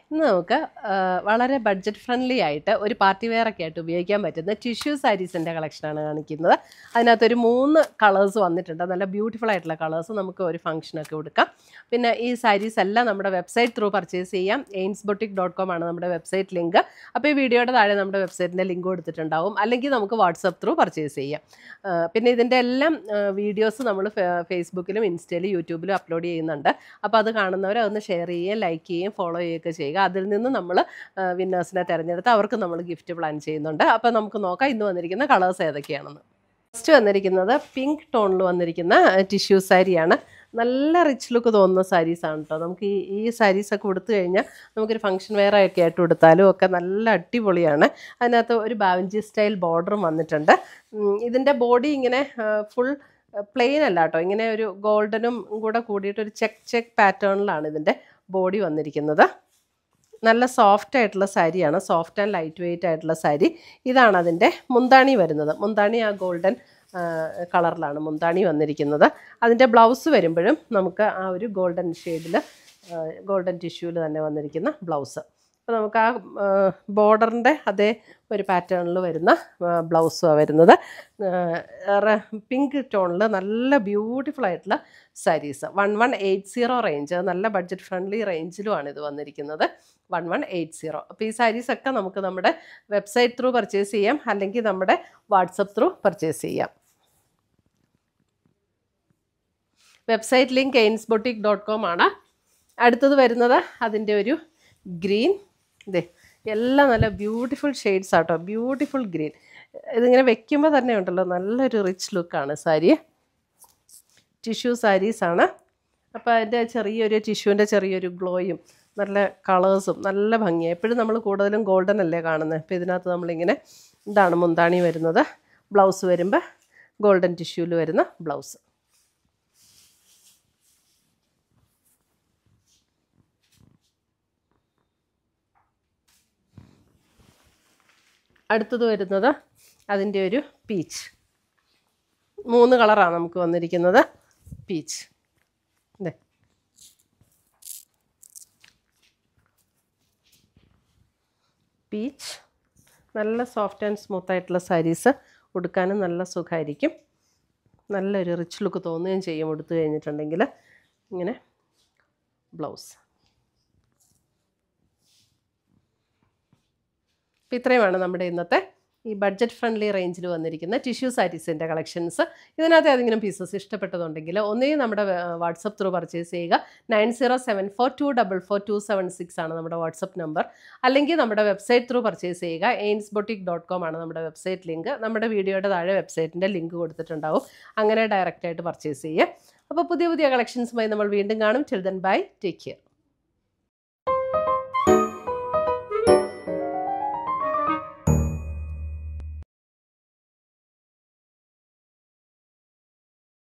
ഇന്ന് നമുക്ക് ആ, വളരെ ബഡ്ജറ്റ് ഫ്രണ്ട്ലി ആയിട്ട് ഒരു പാർട്ടി വെയർ ഒക്കെ ആയിട്ട് ഉപയോഗിക്കാൻ പറ്റുന്ന ടിഷ്യൂ സാരീസിൻ്റെ കളക്ഷനാണ് കാണിക്കുന്നത് അതിനകത്തൊരു മൂന്ന് കളേഴ്സ് വന്നിട്ടുണ്ട് നല്ല ബ്യൂട്ടിഫുൾ ആയിട്ടുള്ള കളേഴ്സ് നമുക്ക് ഒരു ഫംഗ്ഷനൊക്കെ കൊടുക്കാം പിന്നെ ഈ സാരീസ് എല്ലാം നമ്മുടെ വെബ്സൈറ്റ് ത്രൂ പർച്ചേസ് ചെയ്യാം എയിംസ് ബൊട്ടിക് ഡോട്ട് കോം ആണ് നമ്മുടെ വെബ്സൈറ്റ് ലിങ്ക് അപ്പോൾ ഈ വീഡിയോയുടെ താഴെ നമ്മുടെ വെബ്സൈറ്റിൻ്റെ ലിങ്ക് കൊടുത്തിട്ടുണ്ടാവും അല്ലെങ്കിൽ നമുക്ക് വാട്സപ്പ് ത്രൂ പർച്ചേസ് ചെയ്യാം ആ, പിന്നെ ഇതിൻ്റെ എല്ലാം വീഡിയോസ് നമ്മൾ ഫേസ്ബുക്കിലും ഇൻസ്റ്റയിലും യൂട്യൂബിലും അപ്ലോഡ് ചെയ്യുന്നുണ്ട് അപ്പോൾ അത് കാണുന്നവർ അതൊന്ന് ഷെയർ ചെയ്യുകയും ലൈക്ക് ചെയ്യുകയും ഫോളോ ചെയ്യുകയൊക്കെ ചെയ്യുക അതിൽ നിന്ന് നമ്മൾ വിന്നേഴ്സിനെ തിരഞ്ഞെടുത്ത് അവർക്ക് നമ്മൾ ഗിഫ്റ്റ് പ്ലാൻ ചെയ്യുന്നുണ്ട് അപ്പോൾ നമുക്ക് നോക്കാം ഇന്ന് വന്നിരിക്കുന്ന കളേഴ്സ് ഏതൊക്കെയാണെന്ന് ഫസ്റ്റ് വന്നിരിക്കുന്നത് പിങ്ക് ടോണിൽ വന്നിരിക്കുന്ന ടിഷ്യൂ സാരിയാണ് നല്ല റിച്ച് ലുക്ക് തോന്നുന്ന സാരീസാണ് കേട്ടോ നമുക്ക് ഈ ഈ സാരീസൊക്കെ കൊടുത്തു കഴിഞ്ഞാൽ നമുക്കൊരു ഫംഗ്ഷൻ വെയർ ഒക്കെ ആയിട്ട് കൊടുത്താലും ഒക്കെ നല്ല അടിപൊളിയാണ് അതിനകത്ത് ഒരു ബാവഞ്ചി സ്റ്റൈൽ ബോർഡറും വന്നിട്ടുണ്ട് ഉം, ഇതിൻ്റെ ബോഡി ഇങ്ങനെ ഫുൾ പ്ലെയിൻ അല്ല കേട്ടോ ഇങ്ങനെ ഒരു ഗോൾഡനും കൂടെ കൂടിയിട്ട് ഒരു ചെക്ക് ചെക്ക് പാറ്റേണിലാണ് ഇതിൻ്റെ ബോഡി വന്നിരിക്കുന്നത് നല്ല സോഫ്റ്റ് ആയിട്ടുള്ള സാരിയാണ് സോഫ്റ്റ് ആൻഡ് ലൈറ്റ് വെയിറ്റ് ആയിട്ടുള്ള സാരി ഇതാണ് അതിൻ്റെ മുന്താണി വരുന്നത് മുന്താണി ആ ഗോൾഡൻ കളറിലാണ് മുന്താണി വന്നിരിക്കുന്നത് അതിൻ്റെ ബ്ലൗസ് വരുമ്പോഴും നമുക്ക് ആ ഒരു ഗോൾഡൻ ഷെയ്ഡിൽ ഗോൾഡൻ ടിഷ്യൂവിൽ തന്നെ വന്നിരിക്കുന്ന ബ്ലൗസ് അപ്പോൾ നമുക്ക് ആ ബോർഡറിൻ്റെ അതേ ഒരു പാറ്റേണിൽ വരുന്ന ബ്ലൗസുമാണ് വരുന്നത് പിങ്ക് ടോണിൽ നല്ല ബ്യൂട്ടിഫുൾ ആയിട്ടുള്ള sarees one one eight zero range നല്ല ബഡ്ജറ്റ് ഫ്രണ്ട്ലി റേഞ്ചിലുമാണ് ഇത് വന്നിരിക്കുന്നത് വൺ വൺ എയ്റ്റ് സീറോ അപ്പോൾ ഈ സാരീസ് ഒക്കെ നമുക്ക് നമ്മുടെ വെബ്സൈറ്റ് ത്രൂ പർച്ചേസ് ചെയ്യാം അല്ലെങ്കിൽ നമ്മുടെ വാട്സപ്പ് ത്രൂ പർച്ചേസ് ചെയ്യാം website link Aims boutique dot com ആണ് അടുത്തത് വരുന്നത് അതിൻ്റെ ഒരു ഗ്രീൻ ഇതേ എല്ലാം നല്ല ബ്യൂട്ടിഫുൾ ഷെയ്ഡ്സ് ആട്ടോ ബ്യൂട്ടിഫുൾ ഗ്രീൻ ഇതിങ്ങനെ വെക്കുമ്പോൾ തന്നെ ഉണ്ടല്ലോ നല്ലൊരു റിച്ച് ലുക്കാണ് സാരി ടിഷ്യൂ സാരീസാണ് അപ്പോൾ അതിൻ്റെ ചെറിയൊരു ടിഷ്യൂവിൻ്റെ ചെറിയൊരു ഗ്ലോയും നല്ല കളേഴ്സും നല്ല ഭംഗിയാണ് എപ്പോഴും നമ്മൾ കൂടുതലും ഗോൾഡൻ അല്ലേ കാണുന്നത് അപ്പോൾ ഇതിനകത്ത് നമ്മളിങ്ങനെ ഇതാണ് മുന്താണി വരുന്നത് ബ്ലൗസ് വരുമ്പോൾ ഗോൾഡൻ ടിഷ്യൂവിൽ വരുന്ന ബ്ലൗസ് അടുത്തത് വരുന്നത് അതിൻ്റെ ഒരു പീച്ച് മൂന്ന് കളറാണ് നമുക്ക് വന്നിരിക്കുന്നത് പീച്ച് അതെ പീച്ച് നല്ല സോഫ്റ്റ് ആൻഡ് സ്മൂത്ത് ആയിട്ടുള്ള സാരീസ് ഉടുക്കാനും നല്ല സുഖമായിരിക്കും നല്ലൊരു റിച്ച് ലുക്ക് തോന്നുകയും ചെയ്യും ഉടുത്തു കഴിഞ്ഞിട്ടുണ്ടെങ്കിൽ ഇങ്ങനെ ബ്ലൗസ് അപ്പോൾ ഇത്രയുമാണ് നമ്മുടെ ഇന്നത്തെ ഈ ബഡ്ജറ്റ് ഫ്രണ്ട്ലി റേഞ്ചിൽ വന്നിരിക്കുന്ന ടിഷ്യൂ സാരീസിൻ്റെ കളക്ഷൻസ് ഇതിനകത്ത് ഏതെങ്കിലും പീസസ് ഇഷ്ടപ്പെട്ടതുണ്ടെങ്കിൽ ഒന്നുകിൽ നമ്മുടെ വാട്സപ്പ് ത്രൂ പർച്ചേസ് ചെയ്യുക nine zero seven four two double four two seven six ആണ് നമ്മുടെ വാട്സപ്പ് നമ്പർ അല്ലെങ്കിൽ നമ്മുടെ വെബ്സൈറ്റ് ത്രൂ പർച്ചേസ് ചെയ്യുക എയിൻസ് ബൊട്ടിക് ഡോട്ട് കോം ആണ് നമ്മുടെ വെബ്സൈറ്റ് ലിങ്ക് നമ്മുടെ വീഡിയോയുടെ താഴെ വെബ്സൈറ്റിൻ്റെ ലിങ്ക് കൊടുത്തിട്ടുണ്ടാവും അങ്ങനെ ഡയറക്റ്റായിട്ട് പർച്ചേസ് ചെയ്യുക അപ്പോൾ പുതിയ പുതിയ കളക്ഷൻസുമായി നമ്മൾ വീണ്ടും കാണും ചിൽഡ്രൻ ബൈ ടേക്ക് കെയർ